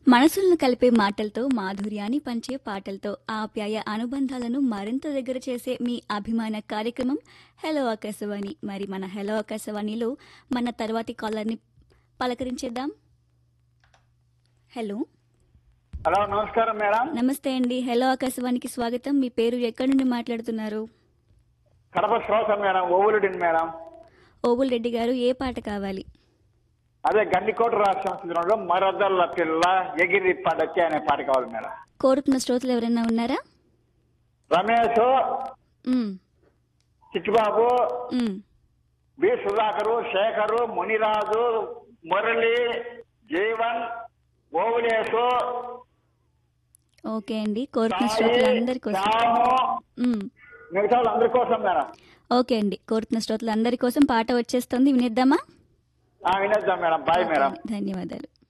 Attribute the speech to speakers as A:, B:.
A: మనసులను కలిపే మాటలతో మాధుర్యాన్ని పంచే పాటలతో ఆప్యాయ అనుబంధాలను మరింత దగ్గర చేసే మీ అభిమాన కార్యక్రమం హలో ఆకాశవాణి మరి మన హలో ఆకాశవాణిలో మన తర్వాతి కాలర్ని పలకరించేద్దాం హలో
B: హలో నమస్కారం మేడం
A: నమస్తే అండి హలో ఆకాశవాణికి స్వాగతం మీ పేరు ఎక్కడి నుండి మాట్లాడుతున్నారు
B: కడప శ్రోత మేడం ఓవులుడిన్ మేడం
A: ఓబుల్ రెడ్డి గారు ఏ పాట కావాలి
B: అదే గండికోట రాష్ట్రం చిత్రంలో మరదల్ల పిల్ల ఎగిరి పడచ్చి అనే పాట కావాలి మేడం
A: కోరుకున్న శ్రోతలు ఎవరైనా ఉన్నారా
B: రమేష్
A: మ్,
B: చిట్టుబాబు
A: మ్.
B: బి సుధాకరు శేఖరు మునిరాజు మురళి జీవన్ ఓవులేసు
A: ఓకే అండి కోరుకున్న
B: సాయి,
A: శ్రోతలందరి కోసం
B: శ్యాము
A: మ్.
B: మిగతా వాళ్ళందరి కోసం మేడం
A: ఓకే అండి కోరుతున్న శ్రోతలందరి కోసం పాట వచ్చేస్తుంది వినేద్దామా
B: ఆ, వినేద్దాం మేడం బాయ్ మేడం
A: ధన్యవాదాలు